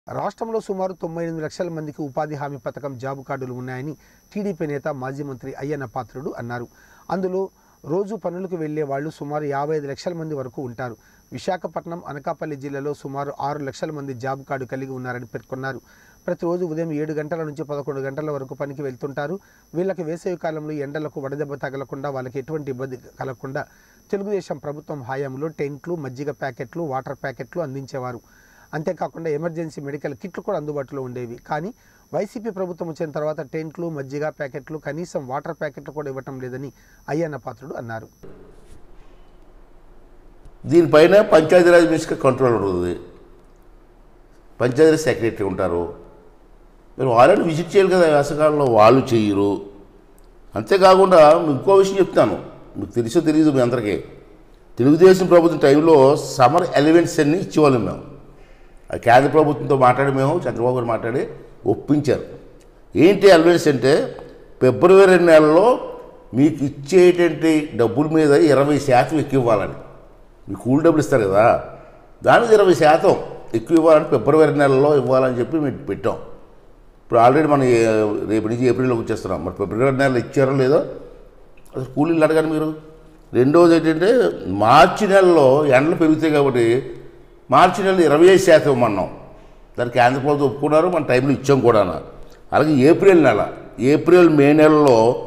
రాష్ట్రంలో సుమారు తొంభై ఎనిమిది లక్షల మందికి ఉపాధి హామీ పథకం జాబు కార్డులు ఉన్నాయని టీడీపీ నేత మాజీ మంత్రి అయ్యన్న పాత్రుడు అన్నారు అందులో రోజు పనులకు వెళ్లే వాళ్ళు సుమారు యాభై ఐదు లక్షల మంది వరకు ఉంటారు విశాఖపట్నం అనకాపల్లి జిల్లాలో సుమారు ఆరు లక్షల మంది జాబ్ కార్డు కలిగి ఉన్నారని పేర్కొన్నారు ప్రతిరోజు ఉదయం ఏడు గంటల నుంచి పదకొండు గంటల వరకు పనికి వెళ్తుంటారు వీళ్ళకి వేసవి కాలంలో ఎండలకు వడదెబ్బ తగలకుండా వాళ్ళకి ఎటువంటి ఇబ్బంది కలగకుండా తెలుగుదేశం ప్రభుత్వం హయాంలో టెంట్లు మజ్జిగ ప్యాకెట్లు వాటర్ ప్యాకెట్లు అందించేవారు అంతేకాకుండా ఎమర్జెన్సీ మెడికల్ కిట్లు కూడా అందుబాటులో ఉండేవి కానీ వైసీపీ ప్రభుత్వం వచ్చిన తర్వాత టెంట్లు మజ్జిగ ప్యాకెట్లు కనీసం వాటర్ ప్యాకెట్లు కూడా ఇవ్వటం లేదని అయ్యన్న పాత్రుడు అన్నారు దీనిపైన పంచాయతీరాజ్ మినిస్టర్ కంట్రోల్ ఉంటుంది పంచాయతీరాజ్ సెక్రటరీ ఉంటారు మీరు వాళ్ళని విజిట్ చేయాలి కదా వేసవకాలంలో వాళ్ళు చెయ్యరు అంతేకాకుండా మీకు ఇంకో విషయం చెప్తాను మీకు తెలుసో తెలియదు మీ అందరికీ తెలుగుదేశం ప్రభుత్వం టైంలో సమ్మర్ ఎలివెంట్స్ అన్ని ఇచ్చేవాళ్ళం మేము అది కేంద్ర ప్రభుత్వంతో మాట్లాడి మేము చంద్రబాబు గారు మాట్లాడి ఒప్పించారు ఏంటి ఎలివెంట్స్ అంటే ఫిబ్రవరి నెలలో మీకు ఇచ్చేటువంటి డబ్బుల మీద ఇరవై శాతం ఎక్కువ ఇవ్వాలని మీకు కూల్ డబ్బులు ఇస్తారు కదా దానికి ఇరవై శాతం ఎక్కువ ఇవ్వాలని ఫిబ్రవరి నెలలో ఇవ్వాలని చెప్పి మేము పెట్టాం ఇప్పుడు ఆల్రెడీ మనం ఏ- రేపు నుంచి ఏప్రిల్లోకి వచ్చేస్తున్నాం మరి ఫిబ్రవరి నెలలో ఇచ్చారో లేదో అసలు కూలీలు అడగాలి మీరు రెండోది ఏంటంటే మార్చి నెలలో ఎండలు పెరుగుతాయి కాబట్టి మార్చి నెలలో ఇరవై ఐదు శాతం ఇవ్వమన్నాం దానికి కేంద్ర ప్రభుత్వం ఒప్పుకున్నారు మన టైంలో ఇచ్చాం కూడా అలాగే ఏప్రిల్ నెల ఏప్రిల్ మే నెలలో